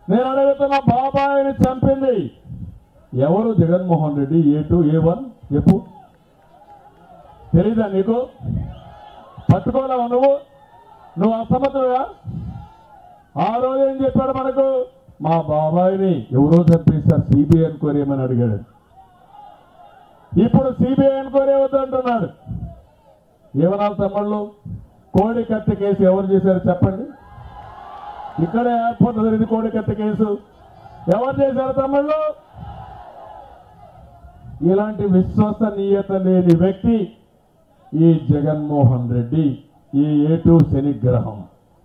నేను అడుగుతున్న బాబాయిని చంపింది ఎవరు Jaganmohan Reddy A two A one చెప్పు తెలీదా నీకు పట్టుకోలేవా నువ్వు నువ్వు అసమతుడుగా ఆ రోజు ఏం చెప్పాడు మనకు మా బాబాయిని ఎవరో చంపేశారు సిబిఐ ఎంక్వైరీ ఏమని అడిగాడు ఇప్పుడు సిబిఐ ఎంక్వైరీ వద్దు అంటున్నాడు ఏమన్నారు తమ్ముళ్ళు కోడి కత్తి కేసు ఎవరు చేశారు చెప్పండి ఇక్కడే ఎయిర్పోర్ట్ జరిగింది కోడి కత్తి కేసు ఎవరు చేశారు తమ్ముళ్ళు ఇలాంటి విశ్వసనీయత లేని వ్యక్తి ఈ జగన్మోహన్ రెడ్డి ఈ ఏటు శనిగ్రహం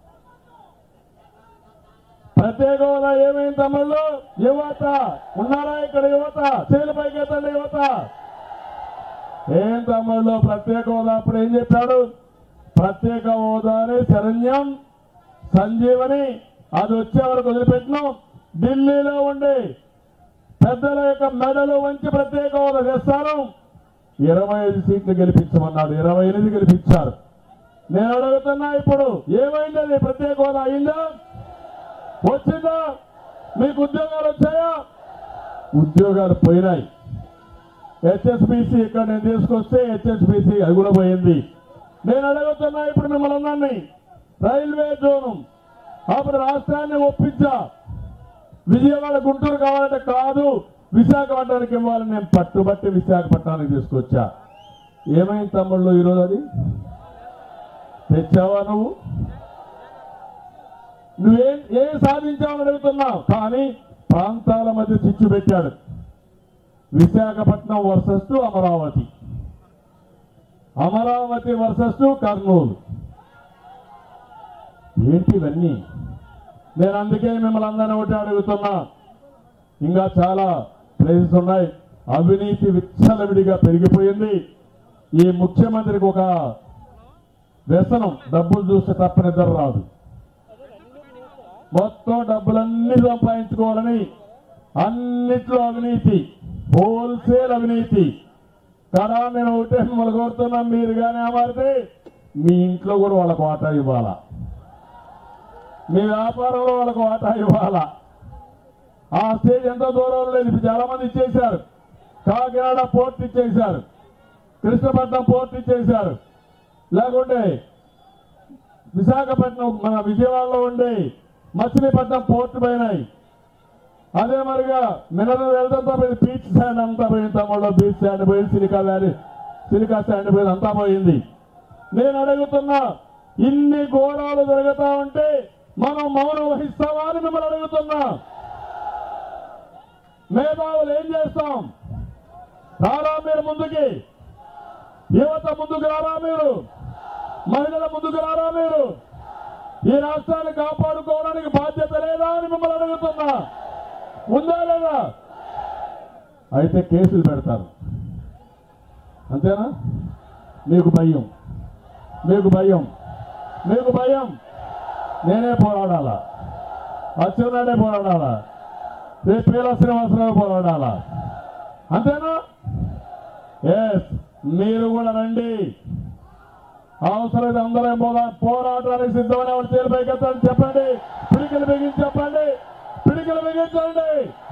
ప్రత్యేక హోదా ఏమైంది తమ్ముళ్ళు యువత ఉన్నారా ఇక్కడ యువత చేలు పైకెత్తండి యువత ఏం తమ్ముళ్ళు ప్రత్యేక హోదా అప్పుడు ఏం చెప్పాడు ప్రత్యేక హోదాని శరణ్యం సంజీవని అది వచ్చే వరకు వదిలిపెట్టినాం ఢిల్లీలో ఉండి పెద్దల యొక్క మెడలు వంచి ప్రత్యేక హోదా చేస్తాను ఇరవై ఐదు సీట్లు గెలిపించమన్నాడు ఇరవై ఎనిమిది గెలిపించారు నేను అడుగుతున్నా ఇప్పుడు ఏమైంది అది ప్రత్యేక హోదా అయిందా వచ్చిందా మీకు ఉద్యోగాలు వచ్చాయా ఉద్యోగాలు పోయినాయి హెచ్ఎస్బిసి ఇక్కడ నేను తీసుకొస్తే హెచ్ఎస్బిసి అది కూడా పోయింది నేను అడుగుతున్నా ఇప్పుడు మిమ్మల్ని అందరినీ రైల్వే జోను అప్పుడు రాష్ట్రాన్ని ఒప్పించా విజయవాడ గుంటూరు కావాలంటే కాదు విశాఖపట్నానికి ఇవ్వాలని నేను పట్టుబట్టి విశాఖపట్నానికి తీసుకొచ్చా ఏమైంది తమ్ముళ్ళు ఈరోజు అది తెచ్చావా నువ్వు నువ్వేం ఏం సాధించావని అడుగుతున్నావు కానీ ప్రాంతాల మధ్య చిచ్చు పెట్టాడు Visakhapatnam versus to Amaravati Amaravati versus to Kurnool ఏంటి ఇవన్నీ నేను అందుకే మిమ్మల్ని అందరినీ ఒకటి అడుగుతున్నా ఇంకా చాలా ప్లేసెస్ ఉన్నాయి అవినీతి విచ్చలవిడిగా పెరిగిపోయింది ఈ ముఖ్యమంత్రికి ఒక వ్యసనం డబ్బులు చూస్తే తప్ప నిద్ర రాదు మొత్తం డబ్బులన్నీ సంపాదించుకోవాలని అన్నిట్లో అవినీతి హోల్సేల్ అవినీతి కదా నేను ఒకటే మిమ్మల్ని కోరుతున్నా మీరు కానీ అమారితే మీ ఇంట్లో కూడా వాళ్ళకు వాటా ఇవ్వాలా మీ వ్యాపారంలో వాళ్ళకు వాటా ఇవ్వాలా ఆ స్టేజ్ ఎంత దూరం లేదు ఇప్పుడు చాలా మంది ఇచ్చేశారు కాకినాడ పోర్ట్ ఇచ్చేశారు కృష్ణపట్నం పోర్ట్ ఇచ్చేశారు లేకుంటే విశాఖపట్నం మన విజయవాడలో ఉండే మచిలీపట్నం పోర్ట్ పోయినాయి అదే మరిగా మినరల్ వెళ్తంతా పోయింది బీచ్ శాండ్ అంతా పోయింది తమ్ముళ్ళు బీచ్ శాండ్ పోయింది సిలికా వ్యాలీ సిలికా శాండ్ పోయింది అంతా పోయింది నేను అడుగుతున్నా ఇన్ని ఘోరాలు జరుగుతా ఉంటే మనం మౌనం వహిస్తామా అని మిమ్మల్ని అడుగుతున్నా మేధావులు ఏం చేస్తాం రారా మీరు ముందుకి యువత ముందుకు రారా మీరు మహిళల ముందుకు రారా మీరు ఈ రాష్ట్రాన్ని కాపాడుకోవడానికి బాధ్యత లేదా అని మిమ్మల్ని అడుగుతున్నా ఉందా లేదా అయితే కేసులు పెడతారు అంతేనా మీకు భయం మీకు భయం మీకు భయం నేనే పోరాడాలా అచ్చెన్నాడే పోరాడాలా రేపు పీల శ్రీనివాసరావు పోరాడాలా అంతేనా ఎస్ మీరు కూడా రండి అవసరం అందరం పోదా పోరాటానికి సిద్ధమైన వాళ్ళు చేరు పైకెత్తండి చెప్పండి పిడికిలు బిగించి చెప్పండి పిడికిలు బిగించండి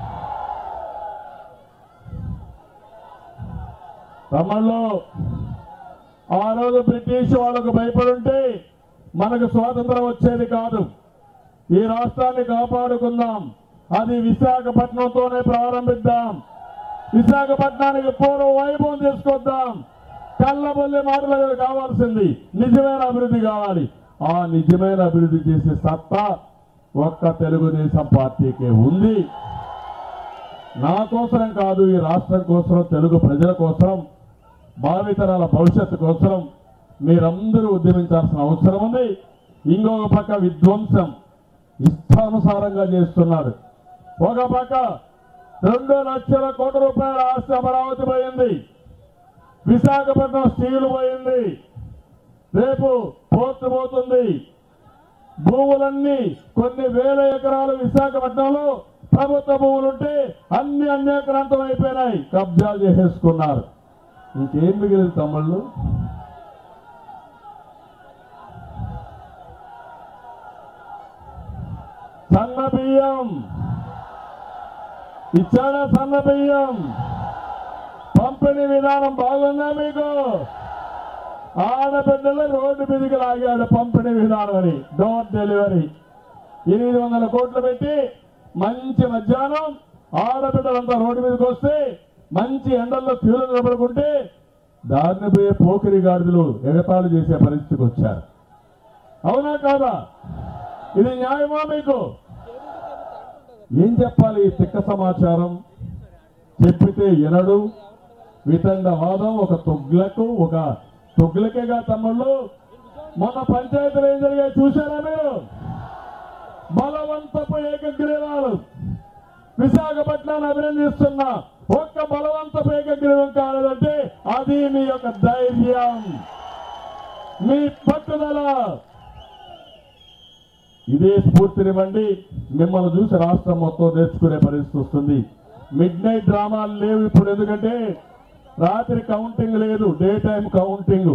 తమిళ్లో ఆ రోజు బ్రిటిష్ వాళ్ళకు భయపడుంటే మనకు స్వాతంత్రం వచ్చేది కాదు ఈ రాష్ట్రాన్ని కాపాడుకుందాం అది విశాఖపట్నంతోనే ప్రారంభిద్దాం విశాఖపట్నానికి పూర్వ వైభవం తీసుకొద్దాం కళ్ళబొల్లి మాటలు కాదు కావాల్సింది నిజమైన అభివృద్ధి కావాలి ఆ నిజమైన అభివృద్ధి చేసే సత్తా ఒక్క తెలుగుదేశం పార్టీకే ఉంది నా కోసరం కాదు ఈ రాష్ట్రం కోసం తెలుగు ప్రజల కోసం భావితరాల భవిష్యత్తు కోసం మీరందరూ ఉద్యమించాల్సిన అవసరం ఉంది ఇంకొక పక్క విధ్వంసం ఇష్టానుసారంగా చేస్తున్నాడు ఒక పక్క రెండు లక్షల కోట్ల రూపాయల ఆస్తి అమరావతి పోయింది విశాఖపట్నం స్టీల్ పోయింది రేపు పోర్టు పోతుంది భూములన్నీ కొన్ని వేల ఎకరాలు విశాఖపట్నంలో ప్రభుత్వ భూములుంటే అన్ని అన్యాక్రాంతం అయిపోయినాయి కబ్జాలు చేసేసుకున్నారు ఇంకేం మిగిలింది తమ్ముళ్ళు సన్న బియ్యం ఇచ్చాడా సన్న బియ్యం పంపిణీ విధానం బాగుందా మీకు ఆడబిడ్డలు రోడ్డు మీదకి లాగాడు పంపిణీ విధానం అని డోర్ డెలివరీ ఎనిమిది వందల కోట్లు పెట్టి మంచి మధ్యాహ్నం ఆడబిడ్డలంతా రోడ్డు మీదకి వస్తే మంచి ఎండల్లో క్యూలు నిలబడుకుంటే దారిని పోయే పోకిరి గాడిదలు ఎగతాళి చేసే పరిస్థితికి వచ్చారు అవునా కాదా ఇది న్యాయమా మీకు ఏం చెప్పాలి ఈ తిక్క సమాచారం చెప్పితే ఎనడు వితండవాదం ఒక తొగ్లకు ఒక తొగ్లకేగా తమ్ముళ్ళు మొన్న పంచాయతీలు ఏం జరిగాయి చూశారా మీరు బలవంతపు ఏకగ్రీవాలు విశాఖపట్నాన్ని అభినందిస్తున్నా ఒక్క బలవంతపు ఏకగ్రీవం కాలేదంటే అది మీ యొక్క ధైర్యం మీ పట్టుదల ఇదే స్ఫూర్తినివ్వండి మిమ్మల్ని చూసి రాష్ట్రం మొత్తం నేర్చుకునే పరిస్థితి వస్తుంది మిడ్ నైట్ డ్రామాలు లేవు ఇప్పుడు ఎందుకంటే రాత్రి కౌంటింగ్ లేదు day time counting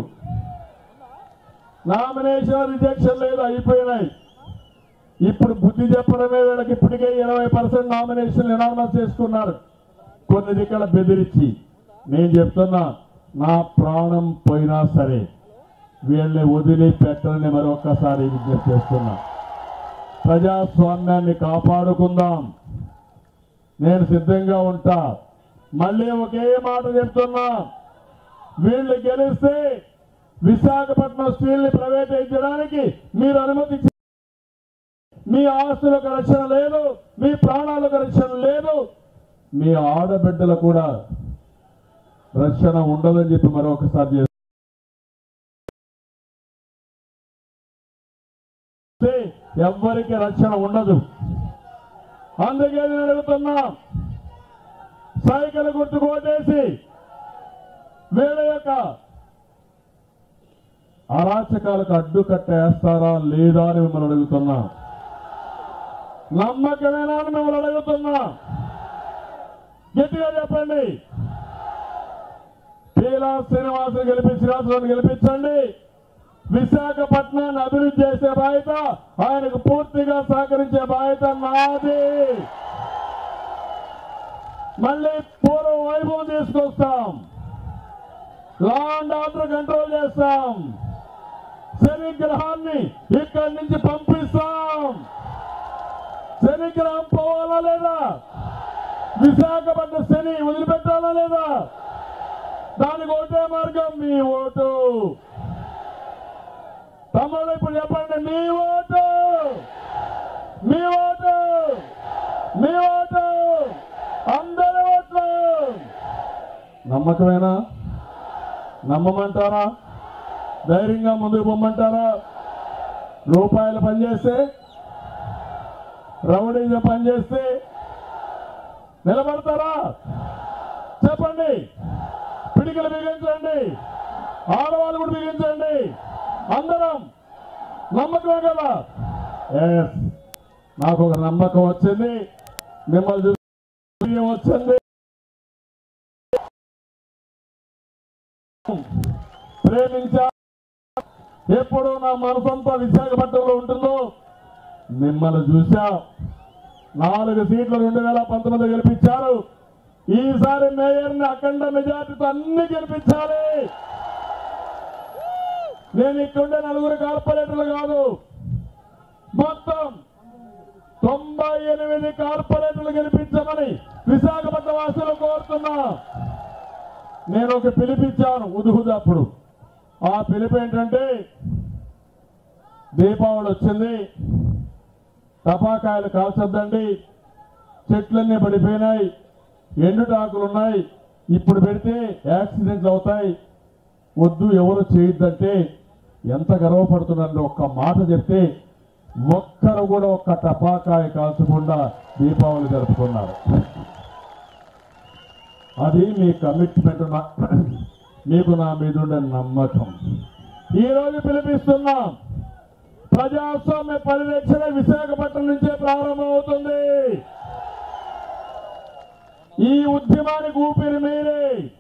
nomination rejection లేదు అయిపోయినాయి ఇప్పుడు బుద్ధి చెప్పడమే వీళ్ళకి ఇప్పటికే ఇరవై పర్సెంట్ నామినేషన్ ఎనామస్ చేసుకున్నారు కొన్ని దిక్కల బెదిరించి నేను చెప్తున్నా నా ప్రాణం పోయినా సరే వీళ్ళని వదిలి పెట్టరని మరొక్కసారి విజ్ఞప్తి చేస్తున్నా ప్రజాస్వామ్యాన్ని కాపాడుకుందాం నేను సిద్ధంగా ఉంటా మళ్ళీ ఒకే మాట చెప్తున్నా వీళ్ళు గెలిస్తే విశాఖపట్నం స్టీల్ ని ప్రైవేటైజడానికి మీరు అనుమతి ఇచ్చి- మీ ఆస్తులకు రక్షణ లేదు మీ ప్రాణాలకు రక్షణ లేదు మీ ఆడబిడ్డలు కూడా రక్షణ ఉండదని చెప్పి మరొకసారి చేస్తే ఎవ్వరికి రక్షణ ఉండదు అందుకే నేను అడుగుతున్నా సైకిల్ గుర్తు కోటేసి వీళ్ళ యొక్క అరాచకాలకు అడ్డుకట్ట వేస్తారా లేదా అని మిమ్మల్ని అడుగుతున్నా నమ్మకమేనా అని మిమ్మల్ని అడుగుతున్నా గట్టిగా చెప్పండి పీలా శ్రీనివాసులు గెలిపి శ్రీనివాసులను గెలిపించండి విశాఖపట్నాన్ని అభివృద్ధి చేసే బాధ్యత ఆయనకు పూర్తిగా సహకరించే బాధ్యత నాది మళ్ళీ పూర్వ వైభవం తీసుకొస్తాం లా అండ్ ఆర్డర్ కంట్రోల్ చేస్తాం శని గ్రహాన్ని ఇక్కడి నుంచి పంపిస్తాం శని గ్రహం పోవాలా లేదా విశాఖపట్నం శని వదిలిపెట్టాలా లేదా దానికి ఒకటే మార్గం మీ ఓటు తమ్ముడు ఇప్పుడు చెప్పండి మీ ఓటు మీ ఓటు మీ ఓటు అందరి ఓట్లు నమ్మకమేనా నమ్మమంటారా ధైర్యంగా ముందుకు పొమ్మంటారా రూపాయలు పనిచేస్తే రౌడీగా పనిచేస్తే నిలబడతారా చెప్పండి పిడికలు బిగించండి ఆడవాళ్ళు కూడా బిగించండి అందరం నమ్మకమే కదా Yes. నాకు ఒక నమ్మకం వచ్చింది మిమ్మల్ని చూసి ధైర్యం వచ్చింది ప్రేమించా ఎప్పుడు నా మనసంతా విశాఖపట్నంలో ఉంటుందో మిమ్మల్ని చూసా నాలుగు సీట్లు రెండు వేల పంతొమ్మిది గెలిపించారు ఈసారి మేయర్ని అఖండ మెజార్టీతో అన్ని గెలిపించాలి నేను ఇక్కడుండే నలుగురు కార్పొరేటర్లు కాదు మొత్తం తొంభై ఎనిమిది కార్పొరేటర్లు గెలిపించమని విశాఖపట్నం వాసులు కోరుతున్నా నేను ఒక పిలిపించాను ఉదుహుదప్పుడు ఆ పిలుపు ఏంటంటే దీపావళి వచ్చింది టపాకాయలు కాల్చొద్దండి చెట్లన్నీ పడిపోయినాయి ఎండుటాకులు ఉన్నాయి ఇప్పుడు పెడితే యాక్సిడెంట్లు అవుతాయి వద్దు ఎవరు చేయొద్దంటే ఎంత గర్వపడుతున్నారని ఒక్క మాట చెప్తే ఒక్కరు కూడా ఒక్క టపాకాయ కాల్చకుండా దీపావళి జరుపుకున్నారు అది మీ కమిట్మెంట్ నా- మీకు నా మీద ఉండే నమ్మకం ఈ రోజు పిలిపిస్తున్నాం ప్రజాస్వామ్య పరిరక్షణ విశాఖపట్నం నుంచే ప్రారంభమవుతుంది ఈ ఉద్యమానికి ఊపిరి మీరే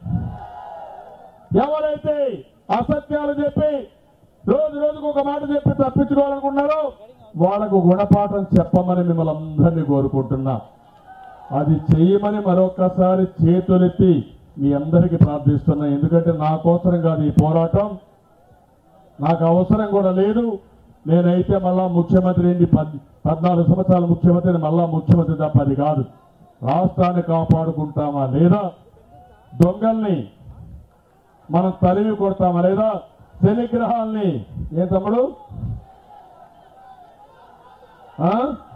ఎవరైతే అసత్యాలు చెప్పి రోజు రోజుకు ఒక మాట చెప్పి తప్పించుకోవాలనుకున్నారో వాళ్ళకు గుణపాఠం చెప్పమని మిమ్మల్ని అందరినీ కోరుకుంటున్నా అది చెయ్యమని మరొక్కసారి చేతులెత్తి మీ అందరికీ ప్రార్థిస్తున్నా ఎందుకంటే నా కోసరం కాదు ఈ పోరాటం నాకు అవసరం కూడా లేదు నేనైతే మళ్ళా ముఖ్యమంత్రి ఏంటి పద్ పద్నాలుగు సంవత్సరాల ముఖ్యమంత్రిని మళ్ళా ముఖ్యమంత్రి తప్ప అది కాదు రాష్ట్రాన్ని కాపాడుకుంటామా లేదా దొంగల్ని మనం తరిమి కొడతామా లేదా శనిగ్రహాల్ని ఏ తమ్ముడు ఆ?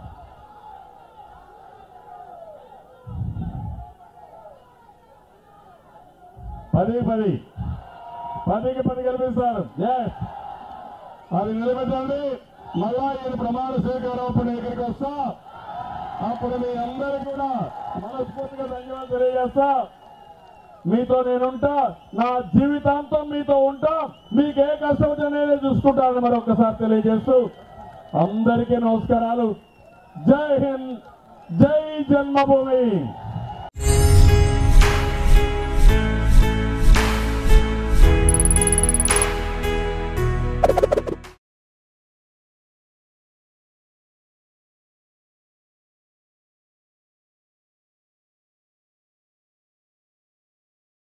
పది పది పదికి పది కల్పిస్తారు ఎస్ అది నిలబెట్టండి మళ్ళా ఈయన ప్రమాణ స్వీకారం అప్పుడు ఇక్కడికి వస్తా అప్పుడు మీ అందరికీ కూడా మనస్ఫూర్తిగా ధన్యవాదాలు తెలియజేస్తా మీతో నేనుంటా నా జీవితాంతం మీతో ఉంటా మీకు ఏ కష్టం వచ్చినా నేనే చూసుకుంటానని మరొకసారి తెలియజేస్తూ అందరికీ నమస్కారాలు జై హింద్ జై జన్మభూమి